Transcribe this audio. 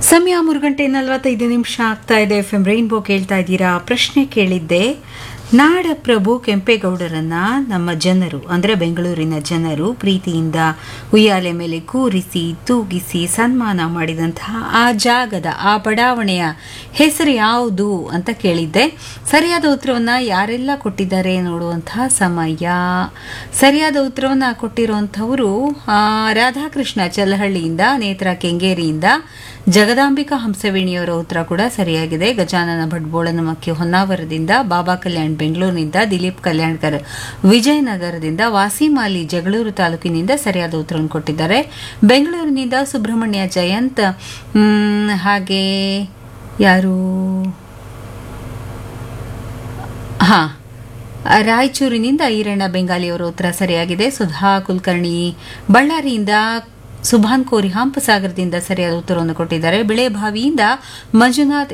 ಸಮಯ ಮೂರು ಗಂಟೆ ನಲವತ್ತೈದು ನಿಮಿಷ ಆಗ್ತಾ ಇದೆ ಎಫ್ ಎಂ ರೈನ್ಬೋ ಕೇಳ್ತಾ ಇದ್ದೀರಾ ಪ್ರಶ್ನೆ ಕೇಳಿದ್ದೆ ನಾಡಪ್ರಭು ಕೆಂಪೇಗೌಡರನ್ನ ನಮ್ಮ ಜನರು ಅಂದರೆ ಬೆಂಗಳೂರಿನ ಜನರು ಪ್ರೀತಿಯಿಂದ ಉಯ್ಯಾಲೆ ಮೇಲೆ ಕೂರಿಸಿ ತೂಗಿಸಿ ಸನ್ಮಾನ ಮಾಡಿದಂತಹ ಆ ಜಾಗದ ಆ ಬಡಾವಣೆಯ ಹೆಸರು ಯಾವುದು ಅಂತ ಕೇಳಿದ್ದೆ ಸರಿಯಾದ ಉತ್ತರವನ್ನ ಯಾರೆಲ್ಲ ಕೊಟ್ಟಿದ್ದಾರೆ ನೋಡುವಂತಹ ಸಮಯ ಸರಿಯಾದ ಉತ್ತರವನ್ನ ಕೊಟ್ಟಿರುವಂಥವರು ಆ, ರಾಧಾಕೃಷ್ಣ ಚಲ್ಲಹಳ್ಳಿಯಿಂದ ನೇತ್ರ ಕೆಂಗೇರಿಯಿಂದ ಜಗದಾಂಬಿಕಾ ಹಂಸವೇಣಿಯವರ ಉತ್ತರ ಕೂಡ ಸರಿಯಾಗಿದೆ ಗಜಾನನ ಭಟ್ಬೋಳನಮಕ್ಕಿ ಹೊನ್ನಾವರದಿಂದ ಬಾಬಾ ಕಲ್ಯಾಣ್ ಬೆಂಗಳೂರಿನಿಂದ ದಿಲೀಪ್ ಕಲ್ಯಾಣ್ಕರ್ ವಿಜಯನಗರದಿಂದ ವಾಸಿಮಾಲಿ ಜಗಳೂರು ತಾಲೂಕಿನಿಂದ ಸರಿಯಾದ ಉತ್ತರವನ್ನು ಕೊಟ್ಟಿದ್ದಾರೆ ಬೆಂಗಳೂರಿನಿಂದ ಸುಬ್ರಹ್ಮಣ್ಯ ಜಯಂತ್ ಮ್, ಹಾಗೆ ಯಾರು ಹಾ ರಾಯಚೂರಿನಿಂದ ಈರಣ್ಣ ಬೆಂಗಾಲಿಯವರ ಉತ್ತರ ಸರಿಯಾಗಿದೆ ಸುಧಾ ಕುಲಕರ್ಣಿ ಬಳ್ಳಾರಿಯಿಂದ ಸುಭಾನ್ ಕೋರಿ ಹಂಪಸಾಗರದಿಂದ ಸರಿಯಾದ ಉತ್ತರವನ್ನು ಕೊಟ್ಟಿದ್ದಾರೆ ಬಿಳೆಬಾವಿಯಿಂದ ಮಂಜುನಾಥ್